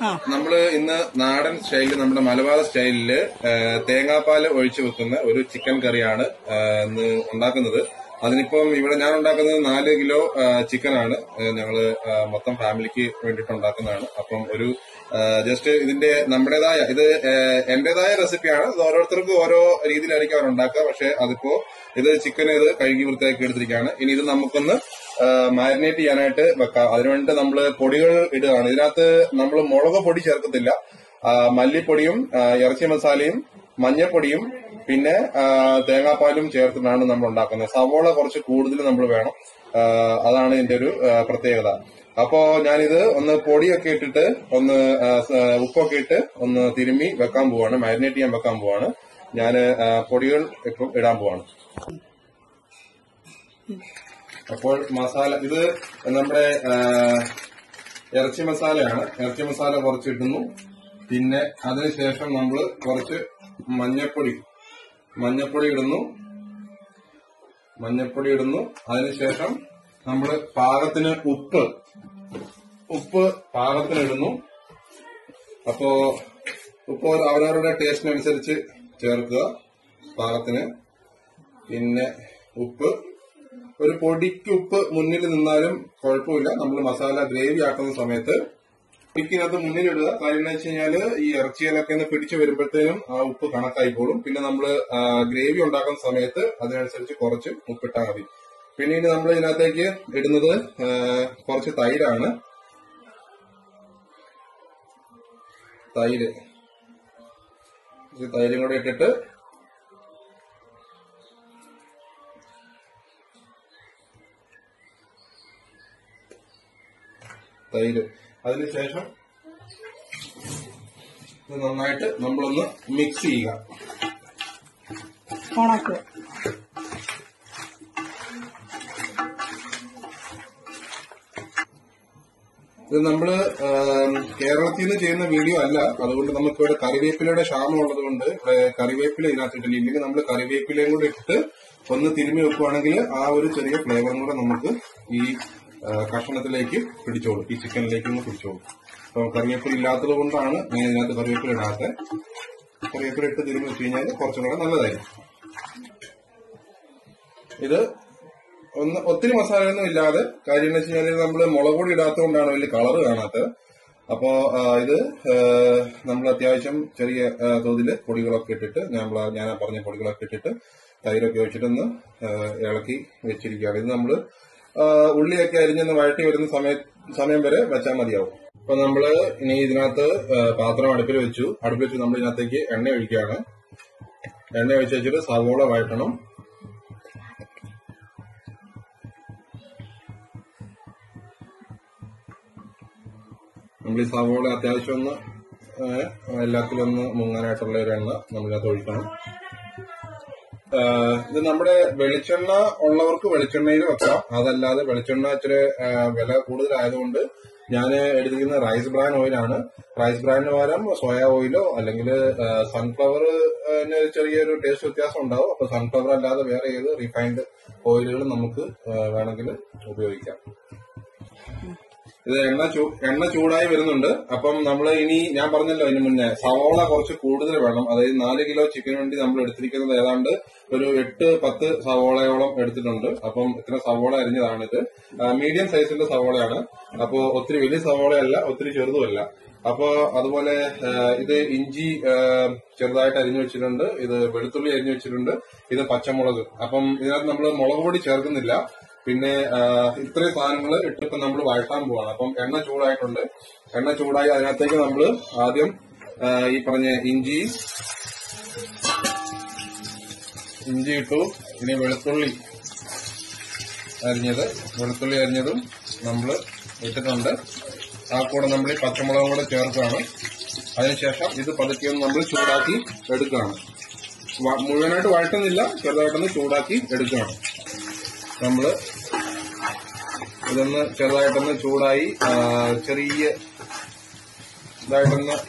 ആ. നമ്മള് ഇന്ന് നാടൻ സ്റ്റൈലിൽ നമ്മുടെ മലബാർ സ്റ്റൈലില് തേങ്ങാപ്പാൽ ഒഴിച്ചു വെക്കുന്ന ഒരു ചിക്കൻ കറിയാണ് ആ, ഇന്ന് ഉണ്ടാക്കുന്നത് അതിനിപ്പം ഇവിടെ ഞാൻ ഉണ്ടാക്കുന്നത് നാല് കിലോ ചിക്കനാണ് ഞങ്ങള് ആ, മൊത്തം ഫാമിലിക്ക് വേണ്ടിയിട്ട് ഉണ്ടാക്കുന്നതാണ് അപ്പം ഒരു ജസ്റ്റ് ഇതിന്റെ നമ്മുടേതായ ഇത് ആ, എന്റേതായ റെസിപ്പിയാണ് ഇത് ഓരോരുത്തർക്കും ഓരോ രീതിയിലായിരിക്കും അവർ ഉണ്ടാക്കുക പക്ഷെ അതിപ്പോ ഇത് ചിക്കൻ ഇത് കഴുകി വൃത്തിയാക്കി എടുത്തിരിക്കുകയാണ് ഇനി ഇത് നമുക്കൊന്ന് മാരിനേറ്റ് ചെയ്യാനായിട്ട് വെക്കാം അതിനുവേണ്ടി നമ്മൾ പൊടികൾ ഇടുകയാണ് ഇതിനകത്ത് നമ്മൾ മുളക് പൊടി ചേർക്കത്തില്ല ആ, മല്ലിപ്പൊടിയും ആ, ഇറച്ചി മസാലയും മഞ്ഞൾപ്പൊടിയും പിന്നെ ആ, തേങ്ങാപ്പാലും ചേർത്തിട്ടാണ് നമ്മൾ ഉണ്ടാക്കുന്നത് സവോള കുറച്ച് കൂടുതൽ നമ്മൾ വേണം ആ, അതാണ് ഇതിന്റെ ഒരു ആ, പ്രത്യേകത അപ്പോ ഞാനിത് ഒന്ന് പൊടിയൊക്കെ ഇട്ടിട്ട് ഒന്ന് ആ, സ- ഉപ്പൊക്കെ ഇട്ട് ഒന്ന് തിരുമ്മി വെക്കാൻ പോവാണ് മാരിനേറ്റ് ചെയ്യാൻ വെക്കാൻ പോവാണ് ഞാൻ പൊടികൾ ഇപ്പം ഇടാൻ പോവാണ് അപ്പോൾ മസാല ഇത് നമ്മുടെ ആ, ഇറച്ചി മസാലയാണ് ഇറച്ചി മസാല കുറച്ച് ഇടുന്നു പിന്നെ അതിനുശേഷം നമ്മൾ കുറച്ച് മഞ്ഞപ്പൊടി മഞ്ഞപ്പൊടി ഇടുന്നു മഞ്ഞപ്പൊടി ഇടുന്നു അതിനുശേഷം നമ്മൾ പാകത്തിന് ഉപ്പ് ഉപ്പ് പാകത്തിന് ഇടുന്നു അപ്പോ ഉപ്പ് അവരവരുടെ ടേസ്റ്റിനനുസരിച്ച് ചേർക്കുക പാകത്തിന് പിന്നെ ഉപ്പ് ഒരു പൊടിക്ക് ഉപ്പ് മുന്നിൽ നിന്നാലും കുഴപ്പമില്ല നമ്മൾ മസാല ഗ്രേവി ആക്കുന്ന സമയത്ത് പൊടിക്കകത്ത് മുന്നിലിടുക കാര്യം എന്ന് വെച്ച് കഴിഞ്ഞാല് ഈ ഇറച്ചിയിലൊക്കെ ഒന്ന് പിടിച്ചു വരുമ്പോഴത്തേനും ആ ഉപ്പ് കണക്കായിക്കോളും പിന്നെ നമ്മൾ ഗ്രേവി ഉണ്ടാക്കുന്ന സമയത്ത് അതിനനുസരിച്ച് കുറച്ച് ഉപ്പിട്ടാൽ മതി പിന്നെ ഇനി നമ്മൾ ഇതിനകത്തേക്ക് ഇടുന്നത് ആ, കുറച്ച് തൈരാണ് തൈര് കുറച്ച് തൈരും കൂടെ ഇട്ടിട്ട് തൈര് അതിനുശേഷം ഇത് നന്നായിട്ട് നമ്മളൊന്ന് മിക്സ് ചെയ്യുക ഓണാക്കുക ഇത് നമ്മള് ആം, കേരളത്തിൽ നിന്ന് ചെയ്യുന്ന വീഡിയോ അല്ല അതുകൊണ്ട് നമുക്ക് ഇവിടെ കറിവേപ്പിലയുടെ ക്ഷാമം ഉള്ളത് കൊണ്ട് ഇവിടെ കറിവേപ്പില ഇതിനകത്തിട്ടില്ല ഇല്ലെങ്കിൽ നമ്മൾ കറിവേപ്പിലയും കൂടെ ഇട്ട് ഒന്ന് തിരുമ്മി വെക്കുവാണെങ്കിൽ ആ ഒരു ചെറിയ ഫ്ലേവറും കൂടെ നമുക്ക് ഈ ആ, കഷണത്തിലേക്ക് പിടിച്ചോളും ഈ ചിക്കനിലേക്ക് ഒന്ന് പിടിച്ചോളും അപ്പൊ കറിവേപ്പില ഇല്ലാത്തത് കൊണ്ടാണ് ഞാൻ ഇതിനകത്ത് കറിവേപ്പില ഇടാത്തത് കറിവേപ്പില ഇട്ട് തിരുമ്മി വെച്ച് കഴിഞ്ഞാൽ കുറച്ചും കൂടെ നല്ലതായിരിക്കും ഇത് ഒന്ന് ഒത്തിരി മസാലയൊന്നും ഇല്ലാതെ കാര്യം എന്ന് വെച്ച് കഴിഞ്ഞാൽ നമ്മൾ മുളക് പൊടി ഇടാത്തതുകൊണ്ടാണ് വലിയ കളറ് കാണാത്തത് അപ്പോ ആ, ഇത് നമ്മൾ അത്യാവശ്യം ചെറിയ ആ, തോതില് പൊടികളൊക്കെ ഇട്ടിട്ട് നമ്മൾ ഞാൻ ആ പറഞ്ഞ പൊടികളൊക്കെ ഇട്ടിട്ട് തൈരൊക്കെ ഒഴിച്ചിട്ടൊന്ന് ആ, ഇളക്കി വെച്ചിരിക്കുകയാണ് ഇത് നമ്മൾ ഉള്ളിയൊക്കെ അരിഞ്ഞൊന്ന് വഴറ്റി വരുന്ന സമയ സമയം വരെ വെച്ചാൽ മതിയാവും അപ്പൊ നമ്മള് ഇനി ഇതിനകത്ത് ആ, പാത്രം അടുപ്പിൽ വെച്ചു അടുപ്പിൽ വെച്ച് നമ്മൾ ഇതിനകത്തേക്ക് എണ്ണ ഒഴിക്കുകയാണ് എണ്ണ ഒഴിച്ച് വെച്ചിട്ട് സവോള വഴറ്റണം നമ്മൾ ഈ സവോള അത്യാവശ്യം ഒന്ന് ഏഹ്, എല്ലാത്തിലും ഒന്ന് മുങ്ങാനായിട്ടുള്ള ഒരു എണ്ണ നമ്മളിനകത്ത് ഒഴിക്കണം ഏഹ്, ഇത് നമ്മുടെ വെളിച്ചെണ്ണ ഉള്ളവർക്ക് വെളിച്ചെണ്ണയിൽ വെക്കാം അതല്ലാതെ വെളിച്ചെണ്ണ ഇച്ചിരി ഏഹ്, വില കൂടുതലായതുകൊണ്ട് ഞാൻ എടുത്തിരിക്കുന്ന റൈസ് ബ്രാൻ ഓയിലാണ് റൈസ് ബ്രാൻഡിന് പകരം സോയ ഓയിലോ അല്ലെങ്കിൽ സൺഫ്ലവർ ചെറിയൊരു ടേസ്റ്റ് വ്യത്യാസം ഉണ്ടാവും അപ്പൊ സൺഫ്ലവർ അല്ലാതെ വേറെ ഏത് റിഫൈൻഡ് ഓയിലുകൾ നമുക്ക് ഏഹ്, വേണമെങ്കിൽ ഉപയോഗിക്കാം ഇത് എണ്ണ ചൂ എണ്ണ ചൂടായി വരുന്നുണ്ട് അപ്പം നമ്മൾ ഇനി ഞാൻ പറഞ്ഞല്ലോ ഇതിന് മുന്നേ സവോള കുറച്ച് കൂടുതൽ വേണം അതായത് നാല് കിലോ ചിക്കന് വേണ്ടി നമ്മൾ എടുത്തിരിക്കുന്നത് ഏതാണ്ട് ഒരു എട്ട് പത്ത് സവോളയോളം എടുത്തിട്ടുണ്ട് അപ്പം ഇത്ര സവോള അരിഞ്ഞതാണിത് മീഡിയം സൈസിന്റെ സവോളയാണ് അപ്പോ ഒത്തിരി വലിയ സവോളയല്ല ഒത്തിരി ചെറുതുമല്ല അപ്പോ അതുപോലെ ആ, ഇത് ഇഞ്ചി ആ, ചെറുതായിട്ട് അരിഞ്ഞു വെച്ചിട്ടുണ്ട് ഇത് വെളുത്തുള്ളി അരിഞ്ഞു വെച്ചിട്ടുണ്ട് ഇത് പച്ചമുളക് അപ്പം ഇതിനകത്ത് നമ്മൾ മുളക് പൊടി ചേർക്കുന്നില്ല പിന്നെ ആ, ഇത്രയും സാധനങ്ങൾ ഇട്ടിപ്പോ നമ്മൾ വഴട്ടാൻ പോവാണ് അപ്പം എണ്ണ ചൂടായിട്ടുണ്ട് എണ്ണ ചൂടായി അതിനകത്തേക്ക് നമ്മൾ ആദ്യം ആ, ഈ പറഞ്ഞ ഇഞ്ചി ഇഞ്ചി ഇട്ടു ഇനി വെളുത്തുള്ളി അരിഞ്ഞത് വെളുത്തുള്ളി അരിഞ്ഞതും നമ്മൾ ഇട്ടിട്ടുണ്ട് ആ കൂടെ നമ്മൾ ഈ പച്ചമുളകും കൂടെ ചേർക്കുകയാണ് അതിനുശേഷം ഇത് പതുക്കെ ഒന്ന് നമ്മൾ ചൂടാക്കി എടുക്കുകയാണ് വ- മുഴുവനായിട്ട് വഴട്ടുന്നില്ല ചെറുതായിട്ടൊന്ന് ചൂടാക്കി എടുക്കുകയാണ് നമ്മള് ഇതൊന്ന് ചെറുതായിട്ടൊന്ന് ചൂടായി ആ, ചെറിയ ഇതായിട്ടൊന്ന്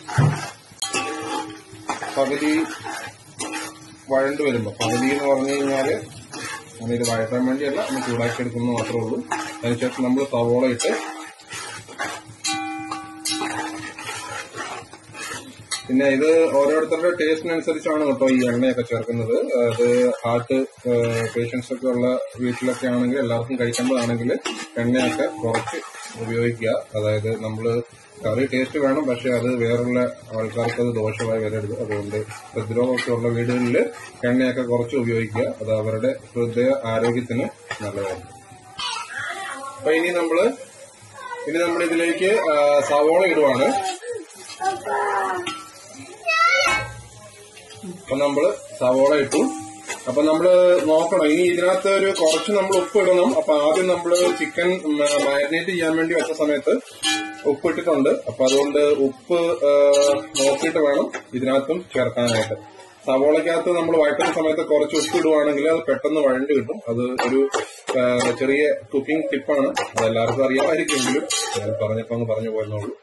പകുതി വഴണ്ട് വരുമ്പോ പകുതി എന്ന് പറഞ്ഞു കഴിഞ്ഞാല് അതിന് വഴറ്റാൻ വേണ്ടിയല്ല ഒന്ന് ചൂടാക്കി എടുക്കുന്നത് മാത്രമേ ഉള്ളൂ അതിനുശേഷം നമ്മൾ സവോള ഇട്ട് പിന്നെ ഇത് ഓരോരുത്തരുടെ ടേസ്റ്റിനനുസരിച്ചാണ് കേട്ടോ ഈ എണ്ണയൊക്കെ ചേർക്കുന്നത് അത് ഹാർട്ട് പേഷ്യൻസ് ഒക്കെ ഉള്ള വീട്ടിലൊക്കെ ആണെങ്കിൽ എല്ലാവർക്കും കഴിക്കേണ്ടതാണെങ്കിൽ എണ്ണയൊക്കെ കുറച്ച് ഉപയോഗിക്കുക അതായത് നമ്മൾ കറി ടേസ്റ്റ് വേണം പക്ഷെ അത് വേറുള്ള ആൾക്കാർക്ക് അത് ദോഷമായി വരരുത് അതുകൊണ്ട് ഹൃദ്രോഗമൊക്കെ ഉള്ള വീടുകളിൽ എണ്ണയൊക്കെ കുറച്ച് ഉപയോഗിക്കുക അത് അവരുടെ ഹൃദയ ആരോഗ്യത്തിന് നല്ലതാണ് അപ്പൊ ഇനി നമ്മള് ഇനി നമ്മൾ ഇതിലേക്ക് ആ, സവോള ഇടുവാണ് അപ്പൊ നമ്മള് സവോള ഇട്ടു അപ്പൊ നമ്മള് നോക്കണം ഇനി ഇതിനകത്ത് ഒരു കുറച്ച് നമ്മൾ ഉപ്പ് ഇടണം അപ്പൊ ആദ്യം നമ്മള് ചിക്കൻ മാരിനേറ്റ് ചെയ്യാൻ വേണ്ടി വെച്ച സമയത്ത് ഉപ്പ് ഇട്ടിട്ടുണ്ട് അപ്പൊ അതുകൊണ്ട് ഉപ്പ് ആ, നോക്കിയിട്ട് വേണം ഇതിനകത്തും ചേർക്കാനായിട്ട് സവോളക്കകത്ത് നമ്മൾ വഴറ്റുന്ന സമയത്ത് കുറച്ച് ഉപ്പ് ഇടുവാണെങ്കിൽ അത് പെട്ടെന്ന് വഴണ്ട് കിട്ടും അത് ഒരു ആ, ചെറിയ കുക്കിംഗ് ടിപ്പാണ് അത് എല്ലാവർക്കും അറിയാമായിരിക്കുമെങ്കിലും ഞാൻ പറഞ്ഞപ്പോ അങ്ങ് പറഞ്ഞു പോയെന്നുള്ളൂ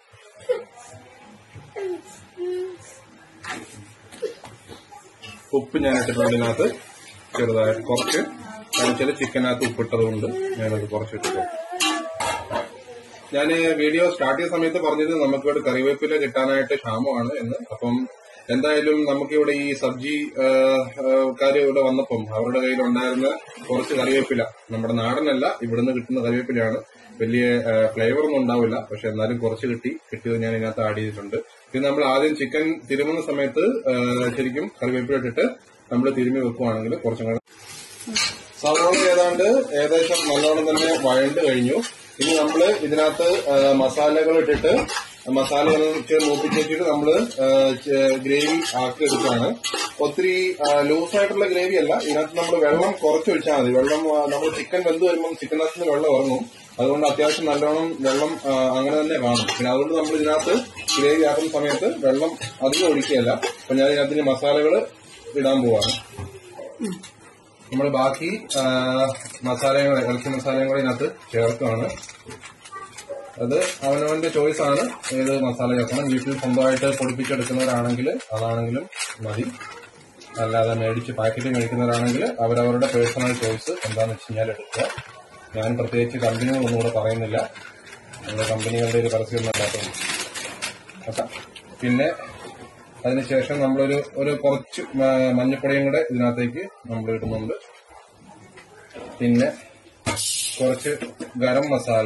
ഉപ്പ് ഞാൻ ഇട്ടിട്ടുണ്ട് ഇതിനകത്ത് ചെറുതായിട്ട് കുറച്ച് ചില ചിക്കനകത്ത് ഉപ്പിട്ടത് കൊണ്ട് ഞാനത് കുറച്ച് ഇട്ടിട്ടുണ്ട് ഞാൻ വീഡിയോ സ്റ്റാർട്ട് ചെയ്ത സമയത്ത് പറഞ്ഞത് നമുക്കിവിടെ കറിവേപ്പില കിട്ടാനായിട്ട് ക്ഷാമമാണ് എന്ന് അപ്പം എന്തായാലും നമുക്കിവിടെ ഈ സബ്ജി കാര് ഇവിടെ വന്നപ്പം അവരുടെ കയ്യിൽ ഉണ്ടായിരുന്ന കുറച്ച് കറിവേപ്പില നമ്മുടെ നാടനല്ല ഇവിടുന്ന് കിട്ടുന്ന കറിവേപ്പിലയാണ് വലിയ ഫ്ലേവർ ഒന്നും ഉണ്ടാവില്ല പക്ഷെ എന്നാലും കുറച്ച് കിട്ടി കിട്ടിയത് ഞാൻ ഇതിനകത്ത് ആഡ് ചെയ്തിട്ടുണ്ട് ഇത് നമ്മൾ ആദ്യം ചിക്കൻ തിരുമുന്ന സമയത്ത് ആ, ശരിക്കും കറിവേപ്പില ഇട്ടിട്ട് നമ്മൾ തിരുമ്മി വെക്കുവാണെങ്കിൽ കുറച്ചും കൂടെ സവോള ഏതാണ്ട് ഏകദേശം നല്ലോണം തന്നെ വഴണ്ട് കഴിഞ്ഞു ഇനി നമ്മൾ ഇതിനകത്ത് ആ, മസാലകൾ ഇട്ടിട്ട് മസാല മൂപ്പിച്ചിട്ട് നമ്മള് ഗ്രേവി ആക്കി എടുക്കുകയാണ് ഒത്തിരി ലൂസ് ആയിട്ടുള്ള ഗ്രേവി അല്ല ഇതിനകത്ത് നമ്മൾ വെള്ളം കുറച്ച് ഒഴിച്ചാൽ മതി വെള്ളം നമ്മൾ ചിക്കൻ വെന്ത് വരുമ്പോൾ ചിക്കനകത്ത് നിന്ന് വെള്ളം ഇറങ്ങും അതുകൊണ്ട് അത്യാവശ്യം നല്ലോണം വെള്ളം ആ, അങ്ങനെ തന്നെ കാണും പിന്നെ അതുകൊണ്ട് നമ്മൾ ഇതിനകത്ത് ഗ്രേവി ആക്കുന്ന സമയത്ത് വെള്ളം അധികം ഒഴിക്കുകയല്ല അപ്പൊ ഞാൻ ഇതിനകത്തിന് മസാലകൾ ഇടാൻ പോവാണ് നമ്മൾ ബാക്കി ആ, മസാലയും കൂടെ ഇറച്ചി മസാലയും കൂടെ ഇതിനകത്ത് ചേർക്കുകയാണ് അത് അവനവന്റെ ചോയ്സ് ആണ് ഏത് മസാല ചേർക്കണം വീട്ടിൽ സ്വന്തമായിട്ട് പൊടിപ്പിച്ചെടുക്കുന്നവരാണെങ്കിൽ അതാണെങ്കിലും മതി അല്ലാതെ മേടിച്ച് പാക്കറ്റ് കഴിക്കുന്നവരാണെങ്കിൽ അവരവരുടെ പേഴ്സണൽ ചോയ്സ് എന്താണെന്ന് വെച്ച് കഴിഞ്ഞാൽ എടുക്കുക ഞാൻ പ്രത്യേകിച്ച് കമ്പനികളൊന്നും കൂടെ പറയുന്നില്ല നമ്മുടെ കമ്പനികളുടെ ഒരു പരസ്യമൊന്നും അല്ലാത്തതുകൊണ്ട് ഓക്കെ പിന്നെ അതിനുശേഷം നമ്മളൊരു ഒരു കുറച്ച് മ- മഞ്ഞപ്പൊടിയും കൂടെ ഇതിനകത്തേക്ക് നമ്മൾ ഇടുന്നുണ്ട് പിന്നെ കുറച്ച് ഗരം മസാല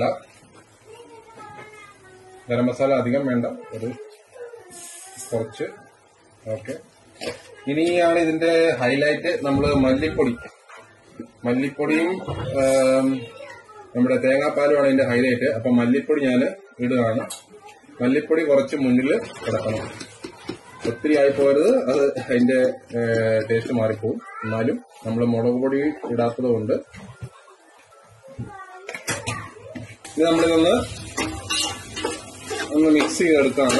ഗരം മസാല അധികം വേണ്ട ഒരു കുറച്ച് ഓക്കെ ഇനിയാണ് ഇതിന്റെ ഹൈലൈറ്റ് നമ്മൾ മല്ലിപ്പൊടി മല്ലിപ്പൊടിയും ആം, നമ്മുടെ തേങ്ങാപ്പാലുമാണ് ഇതിന്റെ ഹൈലൈറ്റ് അപ്പൊ മല്ലിപ്പൊടി ഞാൻ ഇടുകയാണ് മല്ലിപ്പൊടി കുറച്ച് മുന്നിൽ കിടക്കണം ഒത്തിരി ആയി പോരുത് അത് അതിന്റെ ടേസ്റ്റ് മാറിപ്പോവും എന്നാലും നമ്മൾ മുളക് പൊടി ഇടാത്തത് കൊണ്ട് ഇത് നമ്മളിതൊന്ന് ഒന്ന് മിക്സ് ചെയ്തെടുക്കാണ്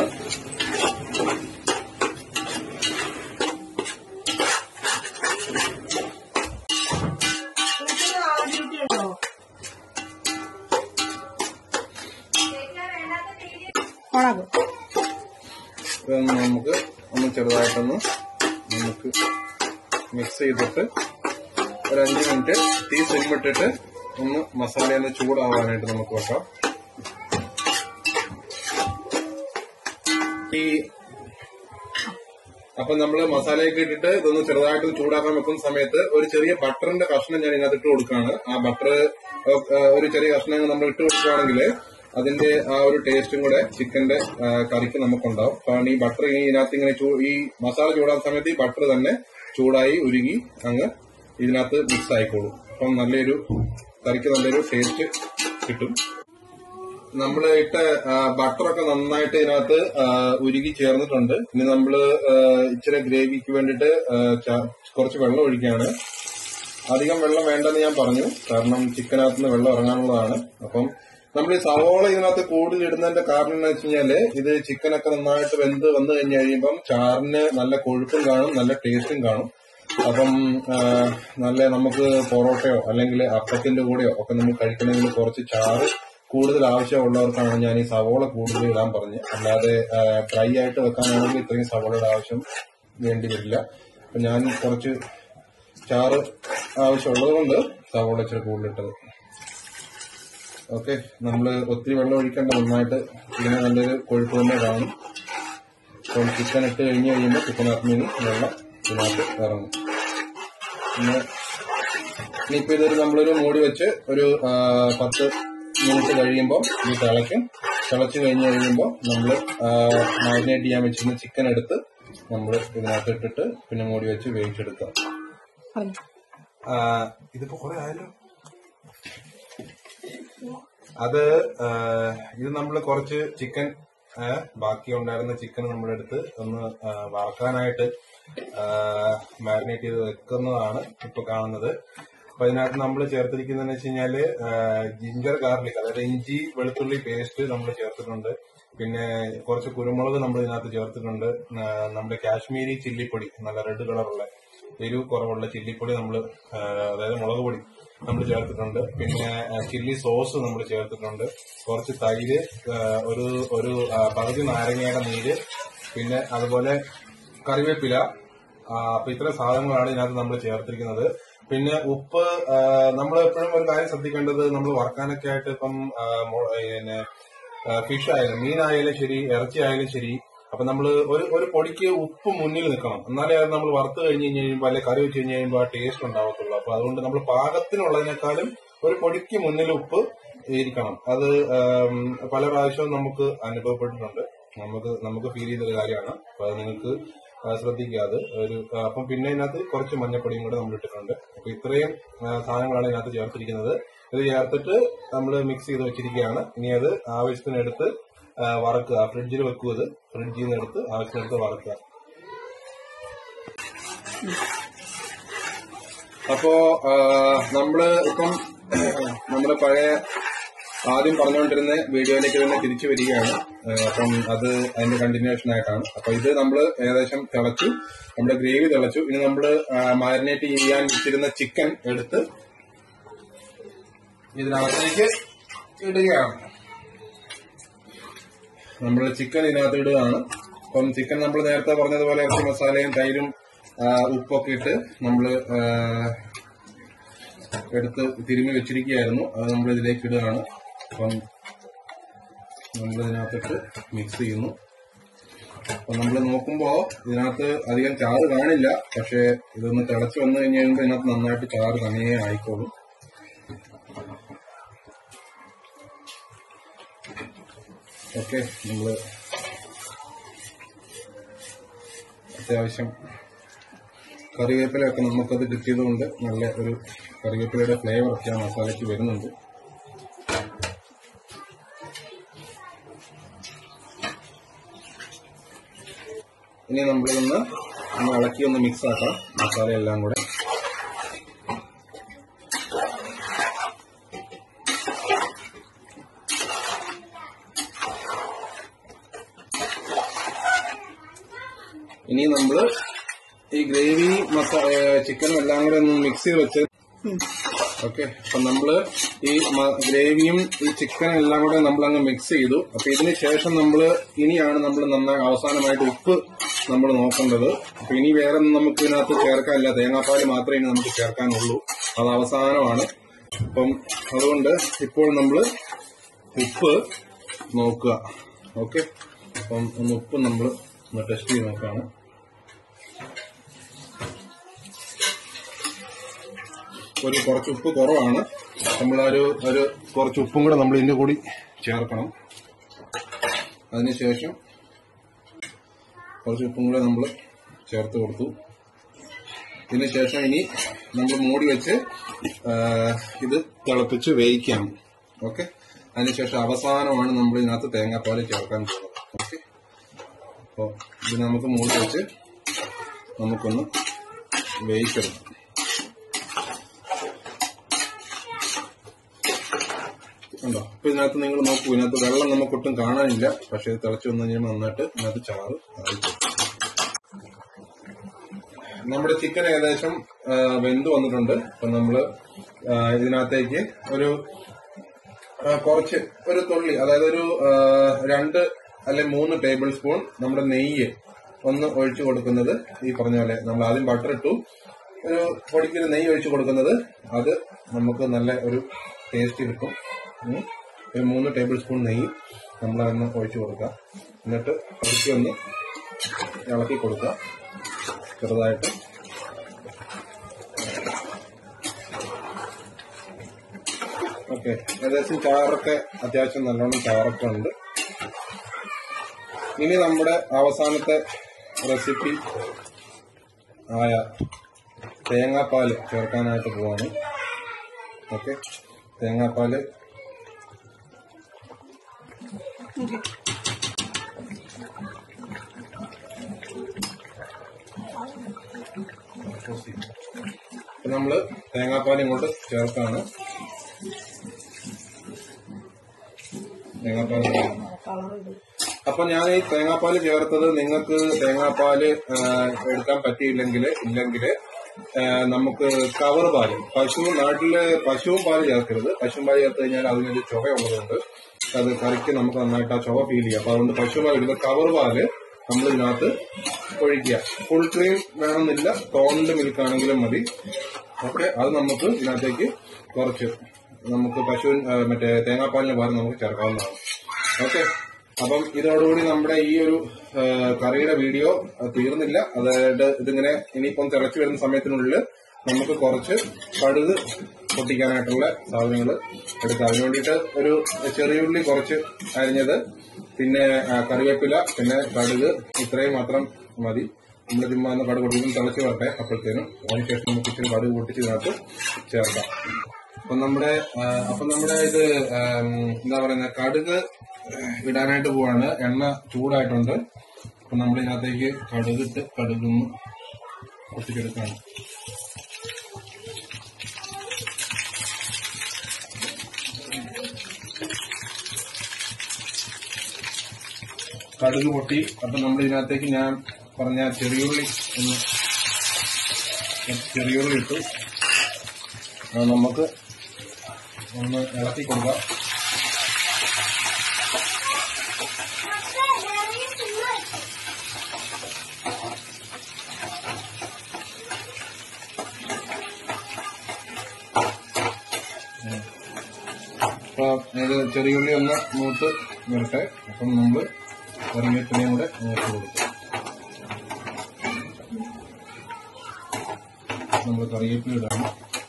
ഓണാക്കും ഇതൊന്ന് നമുക്ക് ഒന്ന് ചെറുതായിട്ടൊന്ന് നമുക്ക് മിക്സ് ചെയ്തിട്ട് ഒരു അഞ്ച് മിനിറ്റ് തീ സിമ്മിട്ടിട്ട് ഒന്ന് മസാല ഒന്ന് ചൂടാവാനായിട്ട് നമുക്ക് വെക്കാം ഈ അപ്പൊ നമ്മൾ മസാലയൊക്കെ ഇട്ടിട്ട് ഇതൊന്ന് ചെറുതായിട്ട് ചൂടാക്കാൻ വെക്കുന്ന സമയത്ത് ഒരു ചെറിയ ബട്ടറിന്റെ കഷ്ണം ഞാൻ ഇതിനകത്ത് ഇട്ട് കൊടുക്കുകയാണ് ആ ബട്ടർ ഒരു ചെറിയ കഷ്ണം നമ്മൾ ഇട്ട് കൊടുക്കുകയാണെങ്കിൽ അതിന്റെ ആ ഒരു ടേസ്റ്റും കൂടെ ചിക്കന്റെ ആ, കറിക്ക് നമുക്കുണ്ടാവും കാരണം ഈ ബട്ടർ ഇതിനകത്ത് ഇങ്ങനെ ചൂ- ഈ മസാല ചൂടാകുന്ന സമയത്ത് ഈ ബട്ടർ തന്നെ ചൂടായി ഉരുകി അങ്ങ് ഇതിനകത്ത് മിക്സ് ആയിക്കോളും അപ്പം നല്ലൊരു കറിക്ക് നല്ലൊരു ടേസ്റ്റ് കിട്ടും നമ്മൾ ഇട്ട ആ, ബട്ടറൊക്കെ നന്നായിട്ട് ഇതിനകത്ത് ആ, ഉരുകി ചേർന്നിട്ടുണ്ട് ഇനി നമ്മള് ആ, ഇച്ചിരി ഗ്രേവിക്ക് വേണ്ടിയിട്ട് ആ, ച- കുറച്ച് വെള്ളം ഒഴിക്കുകയാണ് അധികം വെള്ളം വേണ്ടെന്ന് ഞാൻ പറഞ്ഞു കാരണം ചിക്കനകത്ത് നിന്ന് വെള്ളം ഇറങ്ങാനുള്ളതാണ് അപ്പം നമ്മൾ ഈ സവോള ഇതിനകത്ത് കൂടുതൽ ഇടുന്നതിന്റെ കാരണം എന്ന് വെച്ച് കഴിഞ്ഞാല് ഇത് ചിക്കനൊക്കെ നന്നായിട്ട് വെന്ത് വന്നു കഴിഞ്ഞ് കഴിയുമ്പം ചാറിന് നല്ല കൊഴുപ്പും കാണും നല്ല ടേസ്റ്റും കാണും അപ്പം ആ, നല്ല നമുക്ക് പൊറോട്ടയോ അല്ലെങ്കിൽ അപ്പത്തിന്റെ കൂടെയോ ഒക്കെ നമുക്ക് കഴിക്കണമെങ്കിൽ കുറച്ച് ചാറ് കൂടുതൽ ആവശ്യമുള്ളവർക്കാണ് ഞാൻ ഈ സവോള കൂടുതൽ ഇടാൻ പറഞ്ഞത് അല്ലാതെ ഡ്രൈ ആയിട്ട് വെക്കാനാണെങ്കിൽ ഇത്രയും സവോളയുടെ ആവശ്യം വേണ്ടി വരില്ല അപ്പൊ ഞാൻ കുറച്ച് ചാറ് ആവശ്യമുള്ളത് കൊണ്ട് സവോള ഇച്ചിരി കൂടുതലിട്ടത് ഓക്കെ നമ്മൾ ഒത്തിരി വെള്ളം ഒഴിക്കേണ്ട നന്നായിട്ട് ഇതിന് നല്ലൊരു കൊഴുപ്പ് തന്നെ കാണും അപ്പം ചിക്കൻ ഇട്ട് കഴിഞ്ഞ് കഴിയുമ്പോൾ ചിക്കനകത്ത് നിന്ന് വെള്ളം ഇതിനകത്ത് ഇറങ്ങും പിന്നെ ഇനിയിപ്പോ ഇതൊരു നമ്മളൊരു മൂടി വെച്ച് ഒരു ആ, പത്ത് മിനിറ്റ് കഴിയുമ്പോൾ ഇത് തിളയ്ക്കും തിളച്ച് കഴിഞ്ഞ് കഴിയുമ്പോൾ നമ്മൾ മാരിനേറ്റ് ചെയ്യാൻ വെച്ചിരുന്ന ചിക്കൻ എടുത്ത് നമ്മൾ ഇതിനകത്ത് ഇട്ടിട്ട് പിന്നെ മൂടി വെച്ച് വേവിച്ചെടുക്കുക പറഞ്ഞു ആ, ഇതിപ്പോ കുറെ ആയല്ലോ അത് ആ, ഇത് നമ്മൾ കുറച്ച് ചിക്കൻ ആ, ബാക്കി ഉണ്ടായിരുന്ന ചിക്കൻ നമ്മളെടുത്ത് ഒന്ന് ആ, വറക്കാനായിട്ട് മാരിനേറ്റ് ചെയ്ത് വെക്കുന്നതാണ് ഇപ്പൊ കാണുന്നത് അപ്പൊ അതിനകത്ത് നമ്മൾ ചേർത്തിരിക്കുന്നതെന്ന് വെച്ച് കഴിഞ്ഞാല് ജിഞ്ചർ ഗാർലിക് അതായത് ഇഞ്ചി വെളുത്തുള്ളി പേസ്റ്റ് നമ്മൾ ചേർത്തിട്ടുണ്ട് പിന്നെ കുറച്ച് കുരുമുളക് നമ്മൾ ഇതിനകത്ത് ചേർത്തിട്ടുണ്ട് ആ, നമ്മുടെ കാശ്മീരി ചില്ലിപ്പൊടി നല്ല റെഡ് കളറുള്ള എരിവ് കുറവുള്ള ചില്ലിപ്പൊടി നമ്മൾ അതായത് മുളക് പൊടി നമ്മൾ ചേർത്തിട്ടുണ്ട് പിന്നെ ആ, ചില്ലി സോസ് നമ്മൾ ചേർത്തിട്ടുണ്ട് കുറച്ച് തൈര് ആ, ഒരു ഒരു ആ, പകുതി നാരങ്ങയുടെ നീര് പിന്നെ അതുപോലെ കറിവേപ്പില ആ, അപ്പൊ ഇത്രയും സാധനങ്ങളാണ് ഇതിനകത്ത് നമ്മൾ ചേർത്തിരിക്കുന്നത് പിന്നെ ഉപ്പ് നമ്മൾ എപ്പോഴും ഒരു കാര്യം ശ്രദ്ധിക്കേണ്ടത് നമ്മൾ വറക്കാനൊക്കെ ആയിട്ട് ഇപ്പം ആ, മൊ- പിന്നെ ഫിഷ് ആയാലും മീനായാലും ശരി ഇറച്ചി ആയാലും ശരി അപ്പൊ നമ്മൾ ഒരു ഒരു പൊടിക്ക് ഉപ്പ് മുന്നിൽ നിൽക്കണം എന്നാലേ അത് നമ്മൾ വറുത്ത് കഴിഞ്ഞ് കഴിഞ്ഞ് കഴിയുമ്പോൾ അല്ലെങ്കിൽ കറി വെച്ച് കഴിഞ്ഞ് കഴിയുമ്പോൾ ആ ടേസ്റ്റ് ഉണ്ടാവത്തുള്ളൂ അപ്പൊ അതുകൊണ്ട് നമ്മൾ പാകത്തിനുള്ളതിനേക്കാളും ഒരു പൊടിക്ക് മുന്നിൽ ഉപ്പ് ഇരിക്കണം അത് ആം, പല പ്രാവശ്യവും നമുക്ക് അനുഭവപ്പെട്ടിട്ടുണ്ട് നമുക്ക് നമുക്ക് ഫീൽ ചെയ്തൊരു കാര്യമാണ് അപ്പൊ അത് നിങ്ങൾക്ക് ആ, ശ്രദ്ധിക്കുക അത് ഒരു ആ, അപ്പം പിന്നെ ഇതിനകത്ത് കുറച്ച് മഞ്ഞപ്പൊടിയും കൂടെ നമ്മൾ ഇട്ടിട്ടുണ്ട് അപ്പൊ ഇത്രയും ആ, സാധനങ്ങളാണ് ഇതിനകത്ത് ചേർത്തിരിക്കുന്നത് ഇത് ചേർത്തിട്ട് നമ്മൾ മിക്സ് ചെയ്ത് വെച്ചിരിക്കുകയാണ് ഇനി അത് ആവശ്യത്തിന് എടുത്ത് ആ, വറക്കുക ഫ്രിഡ്ജിൽ വെക്കുക ഇത് ഫ്രിഡ്ജിൽ നിന്ന് എടുത്ത് ആവശ്യത്തിനെടുത്ത് വറക്കുക അപ്പോ ആ, നമ്മള് ഇപ്പം നമ്മുടെ പഴയ ആദ്യം പറഞ്ഞുകൊണ്ടിരുന്ന വീഡിയോയിലേക്ക് തന്നെ തിരിച്ചു വരികയാണ് ആ, അപ്പം അത് അതിന്റെ കണ്ടിന്യൂഷൻ ആയിട്ടാണ് അപ്പൊ ഇത് നമ്മൾ ഏകദേശം തിളച്ചു നമ്മുടെ ഗ്രേവി തിളച്ചു ഇനി നമ്മൾ മാരിനേറ്റ് ചെയ്യാൻ വെച്ചിരുന്ന ചിക്കൻ എടുത്ത് ഇതിനകത്തേക്ക് ഇടുകയാണ് നമ്മൾ ചിക്കൻ ഇതിനകത്ത് ഇടുകയാണ് അപ്പം ചിക്കൻ നമ്മൾ നേരത്തെ പറഞ്ഞതുപോലെ ഇറച്ചി മസാലയും തൈരും ആ, ഉപ്പൊക്കെ ഇട്ട് നമ്മൾ എടുത്ത് തിരുമ്മി വെച്ചിരിക്കുകയായിരുന്നു അത് നമ്മൾ ഇതിലേക്ക് ഇടുകയാണ് അപ്പം നമ്മൾ ഇതിനകത്തിട്ട് മിക്സ് ചെയ്യുന്നു അപ്പൊ നമ്മൾ നോക്കുമ്പോ ഇതിനകത്ത് അധികം ചാറ് കാണില്ല പക്ഷെ ഇതൊന്ന് തിളച്ച് വന്നു കഴിഞ്ഞ് കഴിയുമ്പോൾ ഇതിനകത്ത് നന്നായിട്ട് ചാറ് തനിയെ ആയിക്കോളും ഓക്കെ നമ്മള് അത്യാവശ്യം കറിവേപ്പിലൊക്കെ നമുക്കത് കിട്ടിയതുകൊണ്ട് നല്ല ഒരു കറിവേപ്പിലയുടെ ഫ്ലേവർ ഒക്കെ ആ മസാലയ്ക്ക് വരുന്നുണ്ട് ഇനി നമ്മളിതൊന്ന് ഒന്ന് ഇളക്കി ഒന്ന് മിക്സ് ആക്കാം മസാല എല്ലാം കൂടെ ഇനി നമ്മള് ഈ ഗ്രേവി മസാ ചിക്കനും എല്ലാം കൂടെ ഒന്ന് മിക്സ് ചെയ്ത് വെച്ച് ഓക്കെ അപ്പൊ നമ്മള് ഈ മ- ഗ്രേവിയും ഈ ചിക്കനും എല്ലാം കൂടെ നമ്മൾ അങ്ങ് മിക്സ് ചെയ്തു അപ്പൊ ഇതിന് ശേഷം നമ്മൾ ഇനിയാണ് നമ്മൾ നന്നായി അവസാനമായിട്ട് ഉപ്പ് നമ്മൾ നോക്കേണ്ടത് അപ്പൊ ഇനി വേറെ ഒന്നും നമുക്ക് ഇതിനകത്ത് ചേർക്കാനില്ല തേങ്ങാപ്പാല് മാത്രമേ ഇനി നമുക്ക് ചേർക്കാനുള്ളൂ അത് അവസാനമാണ് അപ്പം അതുകൊണ്ട് ഇപ്പോൾ നമ്മൾ ഉപ്പ് നോക്കുക ഓക്കെ അപ്പം ഒന്ന് ഉപ്പ് നമ്മൾ ഒന്ന് ടെസ്റ്റ് ചെയ്ത് നോക്കുകയാണ് ഒരു കുറച്ച് ഉപ്പ് കുറവാണ് നമ്മളൊരു ഒരു കുറച്ച് ഉപ്പും കൂടെ നമ്മൾ ഇതിന്റെ കൂടി ചേർക്കണം അതിനുശേഷം കുറച്ച് ഉപ്പും കൂടെ നമ്മൾ ചേർത്ത് കൊടുത്തു ഇതിനുശേഷം ഇനി നമ്മൾ മൂടി വെച്ച് ആ, ഇത് തിളപ്പിച്ച് വേവിക്കാം ഓക്കെ അതിനുശേഷം അവസാനമാണ് നമ്മൾ ഇതിനകത്ത് തേങ്ങാപ്പാൽ ചേർക്കാൻ പോകുന്നത് ഓക്കെ അപ്പോൾ ഇത് നമുക്ക് മൂടി വെച്ച് നമുക്കൊന്ന് വേവിച്ചെടുക്കാം ഉണ്ടോ അപ്പൊ ഇതിനകത്ത് നിങ്ങൾ നോക്കൂ ഇതിനകത്ത് വെള്ളം നമുക്കൊട്ടും കാണാനില്ല പക്ഷെ ഇത് തിളച്ചു വന്നു കഴിയുമ്പോൾ നന്നായിട്ട് ഇതിനകത്ത് ചാറ് ആയി പോകും. നമ്മുടെ ചിക്കൻ ഏകദേശം ആ, വെന്ത് വന്നിട്ടുണ്ട് അപ്പൊ നമ്മള് ആ, ഇതിനകത്തേക്ക് ഒരു ആ, കുറച്ച് ഒരു തുള്ളി അതായത് ഒരു ആ, രണ്ട് അല്ലെ മൂന്ന് ടേബിൾ സ്പൂൺ നമ്മുടെ നെയ്യ് ഒന്ന് ഒഴിച്ചു കൊടുക്കുന്നത് ഈ പറഞ്ഞ പോലെ നമ്മൾ ആദ്യം ബട്ടർ ഇട്ടു ഒരു പൊടിക്കൊരു നെയ്യ് ഒഴിച്ചു കൊടുക്കുന്നത് അത് നമുക്ക് നല്ല ഒരു ടേസ്റ്റ് കിട്ടും ഉം. ഒരു മൂന്ന് ടേബിൾ സ്പൂൺ നെയ്യ് നമ്മൾ അതൊന്ന് ഒഴിച്ചു കൊടുക്കാം എന്നിട്ട് പൊടിക്ക് ഒന്ന് ഇളക്കി കൊടുക്കുക ചെറുതായിട്ട് ഓക്കെ ഏകദേശം ചാറൊക്കെ അത്യാവശ്യം നല്ലോണം ചാറൊക്കെ ഉണ്ട് ഇനി നമ്മുടെ അവസാനത്തെ റെസിപ്പി ആയ തേങ്ങാപ്പാല് ചേർക്കാനായിട്ട് പോവാണ് ഓക്കെ തേങ്ങാപ്പാല് അപ്പൊ നമ്മള് തേങ്ങാപ്പാൽ ഇങ്ങോട്ട് ചേർത്താണ് തേങ്ങാപ്പാൽ അപ്പൊ ഞാൻ ഈ തേങ്ങാപ്പാൽ ചേർത്തത് നിങ്ങൾക്ക് തേങ്ങാപ്പാല് ആ, എടുക്കാൻ പറ്റിയില്ലെങ്കിൽ ഇല്ലെങ്കിൽ നമുക്ക് കവർ പാല് പശു നാട്ടില് പശുവും പാല് ചേർക്കരുത് പശുവും പാല് ചേർത്ത് കഴിഞ്ഞാൽ അതിനൊരു ചുവയുള്ളതുകൊണ്ട് അത് കറിക്ക് നമുക്ക് നന്നായിട്ട് ആ ചുവ ഫീൽ ചെയ്യാം അപ്പൊ അതുകൊണ്ട് പശു പാൽ എടുക്കുക കവർ പാല് നമ്മൾ ഇതിനകത്ത് ഒഴിക്കുക ഫുൾ ക്രീം വേണമെന്നില്ല ടോണിന്റെ മിൽക്ക് ആണെങ്കിലും മതി ഓക്കെ അത് നമുക്ക് ഇതിനകത്തേക്ക് കുറച്ച് നമുക്ക് പശു മറ്റേ തേങ്ങാപ്പാലിന് പകരം നമുക്ക് ചേർക്കാവുന്നതാണ് ഓക്കെ അപ്പം ഇതോടുകൂടി നമ്മുടെ ഈ ഒരു ആ, കറിയുടെ വീഡിയോ ആ, തീർന്നില്ല അതായത് ഇതിങ്ങനെ ഇനിയിപ്പം തിളച്ചു വരുന്ന സമയത്തിനുള്ളിൽ നമുക്ക് കുറച്ച് കടുക് പൊട്ടിക്കാനായിട്ടുള്ള സാധനങ്ങൾ എടുക്കാം അതിന് വേണ്ടിയിട്ട് ഒരു ചെറിയുള്ളി കുറച്ച് അരിഞ്ഞത് പിന്നെ ആ, കറിവേപ്പില പിന്നെ കടുക് ഇത്രയും മാത്രം മതി നമ്മൾ ചുമ്മാ ഒന്ന് കടുക് പൊട്ടിക്കും തിളച്ച് വരട്ടെ അപ്പോഴത്തേനും അതിനുശേഷം നമുക്ക് ഇച്ചിരി കടുക് പൊട്ടിച്ച് ഇതിനകത്ത് ചേർക്കാം അപ്പൊ നമ്മുടെ ആ, അപ്പൊ നമ്മുടെ ഇത് ആം, എന്താ പറയുന്ന കടുക് ഇടാനായിട്ട് പോവാണ് എണ്ണ ചൂടായിട്ടുണ്ട് അപ്പൊ നമ്മൾ ഇതിനകത്തേക്ക് കടുകിട്ട് കടുകൊന്ന് പൊട്ടിച്ചെടുക്കാണ് കടുക് പൊട്ടി അപ്പൊ നമ്മൾ ഇതിനകത്തേക്ക് ഞാൻ പറഞ്ഞ ചെറിയുള്ളി ഒന്ന് ചെറിയുള്ളി ഇട്ടു അത് നമുക്ക് ഒന്ന് ഇളക്കി കൊടുക്കാം അപ്പൊ ഇത് ചെറിയുള്ളി ഒന്ന് മൂത്ത് വരട്ടെ അപ്പം നമ്മൾ കറിവേപ്പിലയും കൂടെ മൂത്ത് കൊടുക്കും നമ്മൾ കറിവേപ്പില ഇടാണ്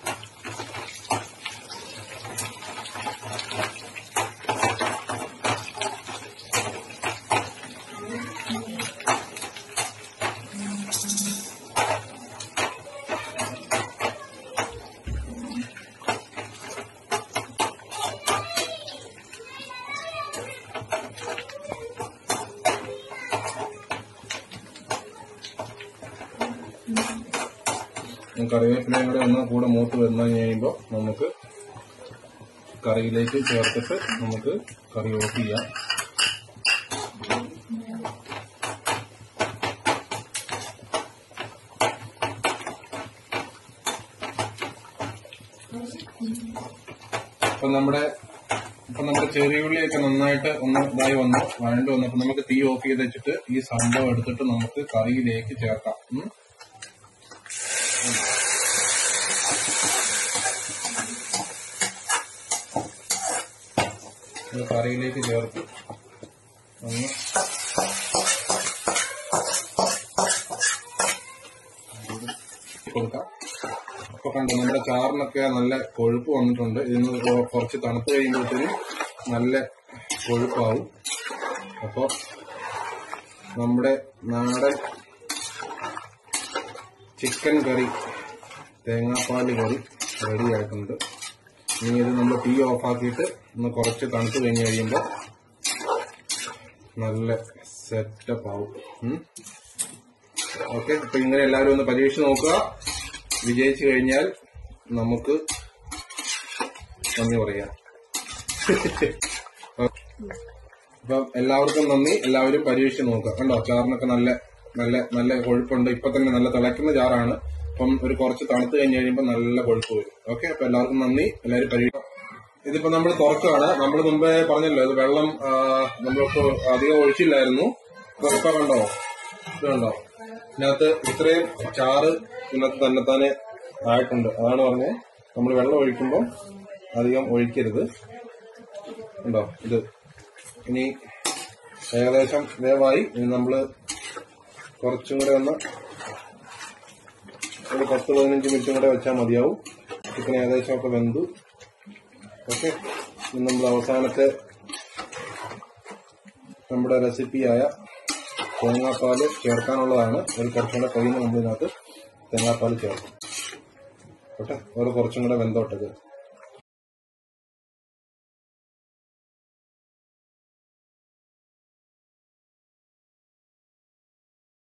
കറിവേപ്പിലയും കൂടെ ഒന്ന് കൂടെ മൂത്ത് വന്നു കഴിയുമ്പോൾ നമുക്ക് കറിയിലേക്ക് ചേർത്തിട്ട് നമുക്ക് കറി ഓഫ് ചെയ്യാം അപ്പൊ നമ്മുടെ ഇപ്പൊ നമ്മുടെ ചെറിയുള്ളിയൊക്കെ നന്നായിട്ട് ഒന്ന് ഇതായി വന്നു വഴണ്ട് വന്നു അപ്പൊ നമുക്ക് തീ ഓഫ് ചെയ്ത് വെച്ചിട്ട് ഈ സംഭവം എടുത്തിട്ട് നമുക്ക് കറിയിലേക്ക് ചേർക്കാം ഉം. ഇത് കറിയിലേക്ക് ചേർത്ത് ഒന്ന് കൊടുക്കാം അപ്പൊ കണ്ടു നമ്മുടെ ചാറിനൊക്കെ നല്ല കൊഴുപ്പ് വന്നിട്ടുണ്ട് ഇതിന് കുറച്ച് തണുത്ത് കഴിയുമ്പോഴത്തേനും നല്ല കൊഴുപ്പാവും അപ്പൊ നമ്മുടെ നാടൻ ചിക്കൻ കറി തേങ്ങാപ്പാൽ കറി റെഡി ആയിട്ടുണ്ട് ഇനി ഇത് നമ്മൾ തീ ഓഫാക്കിയിട്ട് ഒന്ന് കുറച്ച് തണുത്ത് കഴിഞ്ഞ് കഴിയുമ്പോൾ നല്ല സെറ്റപ്പ് ആവും ഓക്കെ അപ്പൊ ഇങ്ങനെ എല്ലാവരും ഒന്ന് പരീക്ഷിച്ച് നോക്കുക വിജയിച്ചു കഴിഞ്ഞാൽ നമുക്ക് നന്ദി പറയാം അപ്പം എല്ലാവർക്കും നന്ദി എല്ലാവരും പരീക്ഷിച്ച് നോക്കുക കണ്ടോ ചാറിനൊക്കെ നല്ല നല്ല നല്ല കൊഴുപ്പുണ്ട് ഇപ്പൊ തന്നെ നല്ല തിളയ്ക്കുന്ന ചാറാണ് അപ്പം ഒരു കുറച്ച് തണുത്ത് കഴിഞ്ഞ് കഴിയുമ്പോൾ നല്ല കൊഴുപ്പ് വരും ഓക്കെ അപ്പൊ എല്ലാവർക്കും നന്ദി എല്ലാവരും പരീക്ഷ ഇതിപ്പോ നമ്മൾ തുറക്കുകയാണ് നമ്മൾ മുമ്പേ പറഞ്ഞല്ലോ ഇത് വെള്ളം ആ, നമ്മളിപ്പോ അധികം ഒഴിച്ചില്ലായിരുന്നു ഇപ്പൊ ഇപ്പൊ കണ്ടോ ഇത് കണ്ടോ ഇതിനകത്ത് ഇത്രയും ചാറ് ഇതിനകത്ത് തന്നെത്താനെ ആയിട്ടുണ്ട് അതാണ് പറഞ്ഞത് നമ്മൾ വെള്ളം ഒഴിക്കുമ്പോൾ അധികം ഒഴിക്കരുത് ഉണ്ടോ ഇത് ഇനി ഏകദേശം വേവായി ഇനി നമ്മള് കുറച്ചും കൂടെ ഒന്ന് ഒരു പത്ത് പതിനഞ്ച് മിനിറ്റും കൂടെ വെച്ചാൽ മതിയാവും ചിക്കൻ ഏകദേശം ഒക്കെ വെന്തു ഓക്കെ ഇനി നമ്മൾ അവസാനത്തെ നമ്മുടെ റെസിപ്പിയായ തേങ്ങാപ്പാൽ ചേർക്കാനുള്ളതാണ് ഒരു കുറച്ചും കൂടെ കഴിയുമ്പോൾ നമ്മൾ ഇതിനകത്ത് തേങ്ങാപ്പാൽ ചേർക്കും ഓട്ടെ ഒരു കുറച്ചും കൂടെ വെന്തോട്ടത്